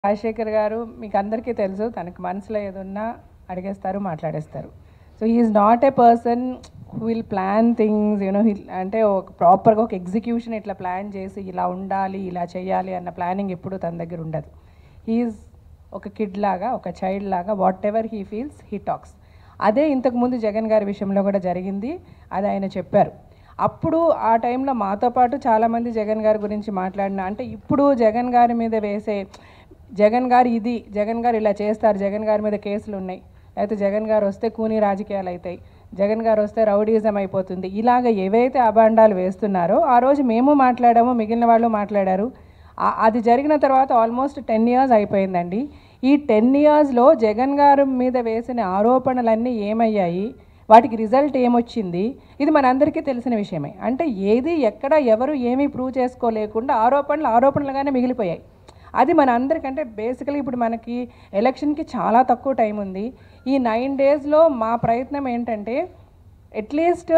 రాజశేఖర్ గారు మీకు అందరికీ తెలుసు తనకు మనసులో ఏదున్నా అడిగేస్తారు మాట్లాడేస్తారు so he's not a person who will plan things you know అంటే ఒక ప్రాపర్గా ఒక ఎగ్జిక్యూషన్ ఇట్లా ప్లాన్ చేసి ఇలా ఉండాలి ఇలా చేయాలి అన్న ప్లానింగ్ ఎప్పుడు తన దగ్గర ఉండదు హీఈస్ ఒక కిడ్ లాగా ఒక చైల్డ్ లాగా whatever he feels he talks అదే ఇంతకుముందు జగన్ గారి విషయంలో కూడా జరిగింది అది ఆయన చెప్పారు అప్పుడు ఆ టైంలో మాతో పాటు చాలామంది జగన్ గారి గురించి మాట్లాడిన అంటే ఇప్పుడు జగన్ గారి మీద వేసే జగన్ గారు ఇది జగన్ గారు ఇలా చేస్తారు జగన్ గారి మీద కేసులు ఉన్నాయి లేకపోతే జగన్ గారు వస్తే కూనీ రాజకీయాలు అవుతాయి జగన్ గారు వస్తే రౌడీజం అయిపోతుంది ఇలాగ ఏవైతే అభాండాలు వేస్తున్నారో ఆ రోజు మేము మాట్లాడాము మిగిలిన వాళ్ళు మాట్లాడారు ఆ- అది జరిగిన తర్వాత ఆల్మోస్ట్ టెన్ ఇయర్స్ అయిపోయిందండి ఈ టెన్ ఇయర్స్లో జగన్ గారి మీద వేసిన ఆరోపణలన్నీ ఏమయ్యాయి వాటికి రిజల్ట్ ఏమొచ్చింది ఇది మనందరికీ తెలిసిన విషయమే అంటే ఏది ఎక్కడ ఎవరు ఏమీ ప్రూవ్ చేసుకోలేకుండా ఆరోపణలు ఆరోపణలుగానే మిగిలిపోయాయి అది మన అందరికంటే బేసికలీ ఇప్పుడు మనకి ఎలక్షన్కి చాలా తక్కువ టైం ఉంది ఈ నైన్ డేస్లో మా ప్రయత్నం ఏంటంటే అట్లీస్ట్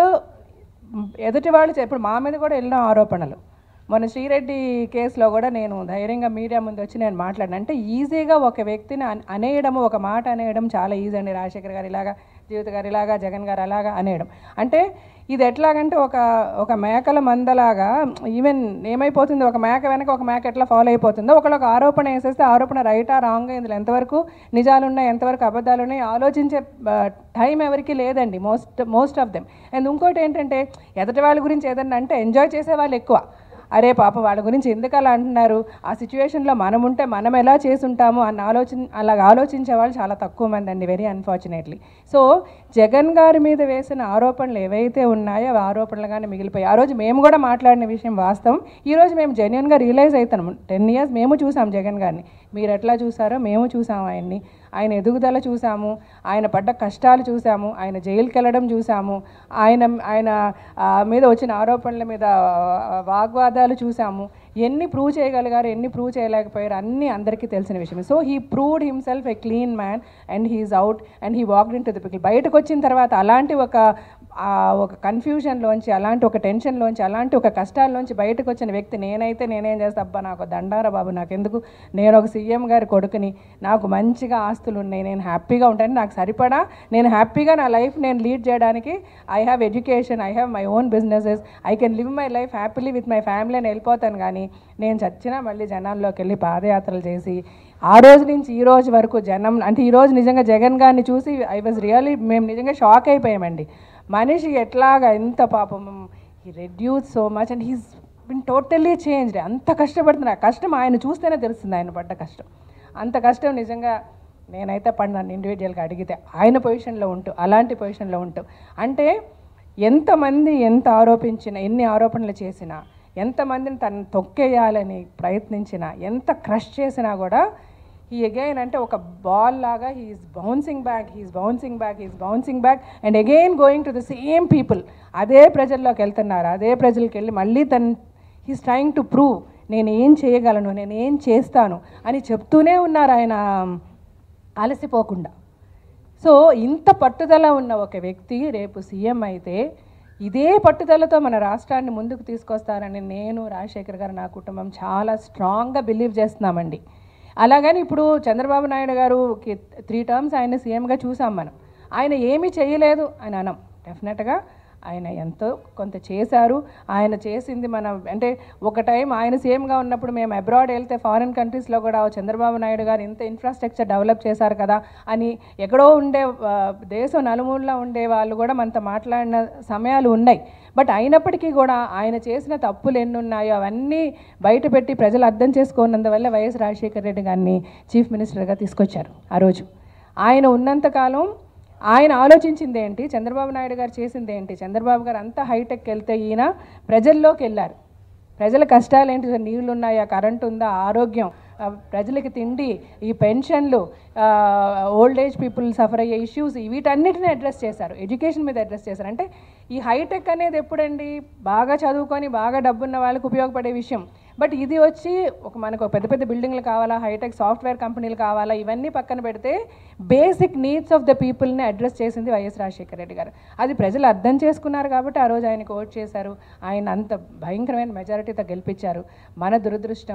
ఎదుటి వాళ్ళు చె- ఇప్పుడు మా మీద కూడా ఎన్నో ఆరోపణలు మన శ్రీరెడ్డి కేసులో కూడా నేను ధైర్యంగా మీడియా ముందు వచ్చి నేను మాట్లాడిన అంటే ఈజీగా ఒక వ్యక్తిని అన్- అనేయడము ఒక మాట అనేయడం చాలా ఈజీ అండి రాజశేఖర్ గారు ఇలాగా జీవిత గారు ఇలాగా జగన్ గారు అలాగా అనేయడం అంటే ఇది ఎట్లాగంటే ఒక ఒక మేకల మందలాగా ఈవెన్ ఏమైపోతుంది ఒక మేక వెనక ఒక మేక ఎట్లా ఫాలో అయిపోతుందో ఒకళ్ళు ఒక ఆరోపణ వేసేస్తే ఆరోపణ రైటా రాంగ్ ఇందులో ఎంతవరకు నిజాలు ఉన్నాయి ఎంతవరకు అబద్ధాలు ఉన్నాయి ఆలోచించే టైం ఎవరికి లేదండి most most of them and ఇంకోటి ఏంటంటే ఎదుటి వాళ్ళ గురించి ఏదన్నా అంటే ఎంజాయ్ చేసే వాళ్ళు ఎక్కువ అరే పాప వాళ్ళ గురించి ఎందుకు అలా అంటున్నారు ఆ సిచ్యువేషన్లో మనం ఉంటే మనం ఎలా చేసి ఉంటాము అన్న ఆలోచన అలాగ ఆలోచించే వాళ్ళు చాలా తక్కువ మంది అండి వెరీ అన్ఫార్చునేట్లీ సో జగన్ గారి మీద వేసిన ఆరోపణలు ఏవైతే ఉన్నాయో అవి ఆరోపణలుగానే మిగిలిపోయాయి ఆ రోజు మేము కూడా మాట్లాడిన విషయం వాస్తవం ఈ రోజు మేము జెన్యున్గా రియలైజ్ అవుతాము టెన్ ఇయర్స్ మేము చూసాం జగన్ గారిని మీరు ఎట్లా చూసారో మేము చూసాం ఆయన్ని ఆయన ఎదుగుదల చూసాము ఆయన పడ్డ కష్టాలు చూసాము ఆయన జైలుకి వెళ్ళడం చూసాము ఆయన ఆయన ఆ, మీద వచ్చిన ఆరోపణల మీద ఆ, వాగ్వాదాలు చూసాము ఎన్ని ప్రూవ్ చేయగలిగారు ఎన్ని ప్రూవ్ చేయలేకపోయారు అన్నీ అందరికీ తెలిసిన విషయం so he proved himself a clean man and he's out and he walked in to the pickle బయటకు వచ్చిన తర్వాత అలాంటి ఒక ఆ, ఒక కన్ఫ్యూజన్లోంచి అలాంటి ఒక టెన్షన్లోంచి అలాంటి ఒక కష్టాల్లోంచి బయటకు వచ్చిన వ్యక్తి నేనైతే నేనేం చేస్తా అబ్బా నాకు దండారా బాబు నాకెందుకు నేను ఒక సీఎం గారి కొడుకుని నాకు మంచిగా ఆస్తులు ఉన్నాయి నేను హ్యాపీగా ఉంటాను నాకు సరిపడా నేను హ్యాపీగా నా లైఫ్ నేను లీడ్ చేయడానికి I have education I have my own businesses I can live my life happily with my family అని వెళ్ళిపోతాను కానీ నేను చచ్చినా మళ్ళీ జనాల్లోకి వెళ్ళి పాదయాత్రలు చేసి ఆ రోజు నుంచి ఈ రోజు వరకు జనం అంటే ఈ రోజు నిజంగా జగన్ గారిని చూసి ఐ వాజ్ రియల్లీ మేము నిజంగా షాక్ అయిపోయామండి మనిషి ఎట్లాగా ఎంత పాపం ఈ reduce so much and he's been totally changed అంత కష్టపడుతున్నారు ఆ కష్టం ఆయన చూస్తేనే తెలుస్తుంది ఆయన పడ్డ కష్టం అంత కష్టం నిజంగా నేనైతే పడినాను ఇండివిజువల్గా అడిగితే ఆయన పొజిషన్లో ఉంటూ అలాంటి పొజిషన్లో ఉంటూ అంటే ఎంతమంది ఎంత ఆరోపించినా ఎన్ని ఆరోపణలు చేసినా ఎంతమందిని తను తొక్కేయాలని ప్రయత్నించినా ఎంత క్రష్ చేసినా కూడా ఈ అగైన్ అంటే ఒక బాల్ లాగా he's bouncing back he's bouncing back he's bouncing back and again going to the same people అదే ప్రజల్లోకి వెళ్తున్నారు అదే ప్రజలకు వెళ్ళి మళ్ళీ తను హీస్ ట్రయింగ్ టు ప్రూవ్ నేను ఏం చేయగలను నేను ఏం చేస్తాను అని చెప్తూనే ఉన్నారు ఆయన అలసిపోకుండా సో ఇంత పట్టుదల ఉన్న ఒక వ్యక్తి రేపు సీఎం అయితే ఇదే పట్టుదలతో మన రాష్ట్రాన్ని ముందుకు తీసుకొస్తారని నేను రాజశేఖర్ గారు నా కుటుంబం చాలా స్ట్రాంగ్గా బిలీవ్ చేస్తున్నామండి అలాగని ఇప్పుడు చంద్రబాబు నాయుడు గారు త్రీ టర్మ్స్ ఆయన సీఎంగా చూసాం మనం ఆయన ఏమీ చేయలేదు అని అనం డెఫినెట్గా ఆయన ఎంతో కొంత చేశారు ఆయన చేసింది మన అంటే ఒక టైం ఆయన సీఎంగా ఉన్నప్పుడు మేము అబ్రాడ్ వెళ్తే ఫారిన్ కంట్రీస్లో కూడా "ఓ చంద్రబాబు నాయుడు గారు ఇంత ఇన్ఫ్రాస్ట్రక్చర్ డెవలప్ చేశారు కదా అని ఎక్కడో ఉండే ఆ, దేశం నలుమూలలో ఉండే వాళ్ళు కూడా మనతో మాట్లాడిన సమయాలు ఉన్నాయి బట్ అయినప్పటికీ కూడా ఆయన చేసిన తప్పులు ఎన్ని ఉన్నాయో అవన్నీ బయటపెట్టి ప్రజలు అర్థం చేసుకున్నందువల్ల వైఎస్ రాజశేఖర రెడ్డి గారిని చీఫ్ మినిస్టర్గా తీసుకొచ్చారు ఆ రోజు ఆయన ఉన్నంతకాలం ఆయన ఆలోచించింది ఏంటి చంద్రబాబు నాయుడు గారు చేసింది ఏంటి చంద్రబాబు గారు అంత హైటెక్ వెళ్తే ఈయన ప్రజల్లోకి వెళ్ళారు ప్రజల కష్టాలు ఏంటి నీళ్లు ఉన్నాయా కరెంట్ ఉందా ఆరోగ్యం ఆ, ప్రజలకి తిండి ఈ పెన్షన్లు ఓల్డ్ ఏజ్ పీపుల్ సఫర్ అయ్యే ఇష్యూస్ వీటన్నిటిని అడ్రస్ చేశారు ఎడ్యుకేషన్ మీద అడ్రస్ చేశారు అంటే ఈ హైటెక్ అనేది ఎప్పుడండి బాగా చదువుకొని బాగా డబ్బున్న వాళ్ళకి ఉపయోగపడే విషయం బట్ ఇది వచ్చి ఒక మనకు ఒక పెద్ద పెద్ద బిల్డింగ్లు కావాలా హైటెక్ సాఫ్ట్వేర్ కంపెనీలు కావాలా ఇవన్నీ పక్కన పెడితే బేసిక్ నీడ్స్ ఆఫ్ ద పీపుల్ని అడ్రస్ చేసింది వైఎస్ రాజశేఖర రెడ్డి గారు అది ప్రజలు అర్థం చేసుకున్నారు కాబట్టి ఆ రోజు ఆయనకు ఓట్ చేశారు ఆయన అంత భయంకరమైన మెజారిటీతో గెలిపించారు మన దురదృష్టం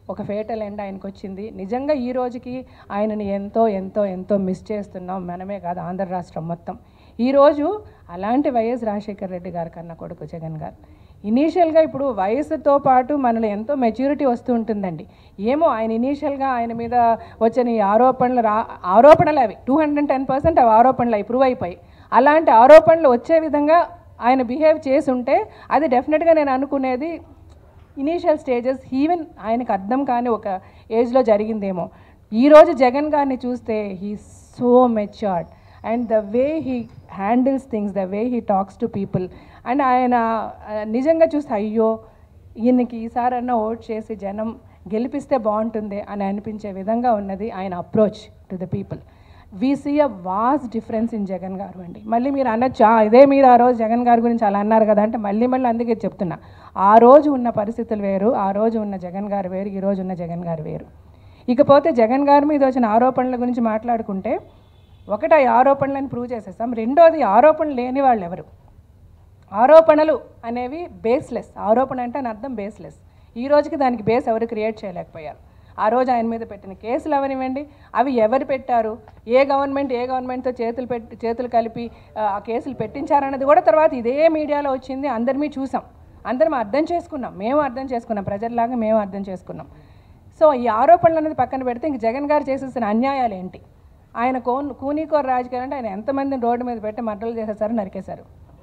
ఒక ఫేటల్ ఎండ్ ఆయనకు వచ్చింది నిజంగా ఈ రోజుకి ఆయనని ఎంతో ఎంతో ఎంతో మిస్ చేస్తున్నాం మనమే కాదు ఆంధ్ర రాష్ట్రం మొత్తం ఈరోజు అలాంటి వైఎస్ రాజశేఖర్ రెడ్డి గారి కన్నా కొడుకు జగన్ గారు ఇనీషియల్గా ఇప్పుడు వయసుతో పాటు మనలో ఎంతో మెచ్యూరిటీ వస్తూ ఉంటుందండి ఏమో ఆయన ఇనీషియల్గా ఆయన మీద వచ్చిన ఈ ఆరోపణలు రా ఆరోపణలు అవి టూ హండ్రెడ్ టెన్ పర్సెంట్ అవి ఆరోపణలు అవి ప్రూవ్ అయిపోయి అలాంటి ఆరోపణలు వచ్చే విధంగా ఆయన బిహేవ్ చేసి ఉంటే అది డెఫినెట్గా నేను అనుకునేది ఇనీషియల్ స్టేజెస్ ఈవెన్ ఆయనకు అర్థం కాని ఒక ఏజ్లో జరిగిందేమో ఈరోజు జగన్ గారిని చూస్తే he so matured and the way he handles things the way he talks to people and ఆయన ఆ, నిజంగా చూస్తే అయ్యో ఈయనకి ఈసారన్నా ఓట్ చేసి జనం గెలిపిస్తే బాగుంటుంది అని అనిపించే విధంగా ఉన్నది ఆయన approach to the people we see a was difference in Jagan గారు అండి మళ్ళీ మీరు అనొచ్చు "ఆ, ఇదే మీరు ఆ రోజు జగన్ గారి గురించి అలా అన్నారు కదా అంటే మళ్ళీ మళ్ళీ అందుకే చెప్తున్నా ఆ రోజు ఉన్న పరిస్థితులు వేరు ఆ రోజు ఉన్న జగన్ గారు వేరు ఈ రోజు ఉన్న జగన్ గారు వేరు ఇకపోతే జగన్ గారి మీద వచ్చిన ఆరోపణల గురించి మాట్లాడుకుంటే ఒకటి ఆ ఆరోపణలను ప్రూవ్ చేసేస్తాం రెండోది ఆరోపణలు లేని వాళ్ళు ఎవరు ఆరోపణలు అనేవి బేస్లెస్ ఆరోపణ అంటే అని అర్థం బేస్లెస్ ఈ రోజుకి దానికి బేస్ ఎవరు క్రియేట్ చేయలేకపోయారు ఆ రోజు ఆయన మీద పెట్టిన కేసులు అవనివ్వండి అవి ఎవరు పెట్టారు ఏ గవర్నమెంట్ ఏ గవర్నమెంట్తో చేతులు పెట్టి చేతులు కలిపి ఆ, ఆ కేసులు పెట్టించారన్నది కూడా తర్వాత ఇదే మీడియాలో వచ్చింది అందరిమీ చూసాం అందరం అర్థం చేసుకున్నాం మేము అర్థం చేసుకున్నాం ప్రజల్లాగా మేము అర్థం చేసుకున్నాం సో ఈ ఆరోపణలు అనేది పక్కన పెడితే ఇంక జగన్ గారు చేసేసిన అన్యాయాలు ఏంటి ఆయన కోన్ కూనీకోర్ రాజకీయాలు అంటే ఆయన ఎంతమందిని రోడ్డు మీద పెట్టి మర్డర్లు చేసేసారు నరికేశారు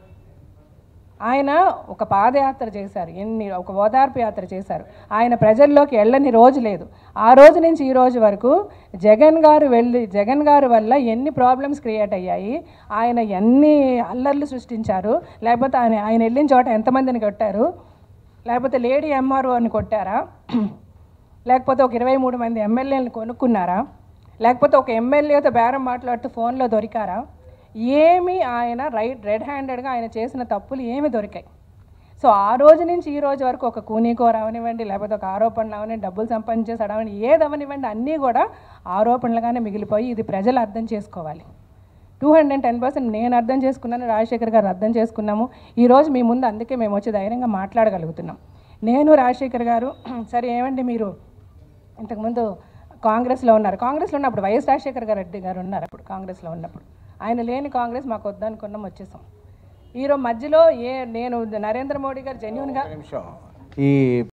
ఆయన ఒక పాదయాత్ర చేశారు ఎన్ని ఒక ఓదార్పు యాత్ర చేశారు ఆయన ప్రజల్లోకి వెళ్ళని రోజు లేదు ఆ రోజు నుంచి ఈ రోజు వరకు జగన్ గారు వెళ్ళి జగన్ గారు వల్ల ఎన్ని ప్రాబ్లమ్స్ క్రియేట్ అయ్యాయి ఆయన ఎన్ని అల్లర్లు సృష్టించారు లేకపోతే ఆయన ఆయన వెళ్ళిన చోట ఎంతమందిని కొట్టారు లేకపోతే లేడీ ఎంఆర్ఓ అని కొట్టారా లేకపోతే ఒక ఇరవై మూడు మంది ఎమ్మెల్యేలను కొనుక్కున్నారా లేకపోతే ఒక ఎమ్మెల్యేతో బేరం మాట్లాడుతూ ఫోన్లో దొరికారా ఏమి ఆయన రైట్ రెడ్ హ్యాండెడ్గా ఆయన చేసిన తప్పులు ఏమి దొరికాయి సో ఆ రోజు నుంచి ఈ రోజు వరకు ఒక కూనీకోర అవనివ్వండి లేకపోతే ఒక ఆరోపణలు అవనివ్వండి డబ్బులు సంపాదించేసి అవనివ్వండి ఏది అవనివ్వండి అన్నీ కూడా ఆరోపణలుగానే మిగిలిపోయి ఇది ప్రజలు అర్థం చేసుకోవాలి టూ హండ్రెడ్ టెన్ పర్సెంట్ నేను అర్థం చేసుకున్నాను రాజశేఖర్ గారు అర్థం చేసుకున్నాము ఈరోజు మీ ముందు అందుకే మేము వచ్చి ధైర్యంగా మాట్లాడగలుగుతున్నాం నేను రాజశేఖర్ గారు సరే ఏమండి మీరు ఇంతకుముందు కాంగ్రెస్లో ఉన్నారు కాంగ్రెస్లో ఉన్నప్పుడు వైఎస్ రాజశేఖర్ గారు రెడ్డి గారు ఉన్నారు అప్పుడు కాంగ్రెస్లో ఉన్నప్పుడు ఆయన లేని కాంగ్రెస్ మాకు వద్దనుకున్నాం వచ్చేసాం ఈరోజు మధ్యలో ఏ నేను నరేంద్ర మోడీ గారు జెన్యున్గా నిమిషం ఈ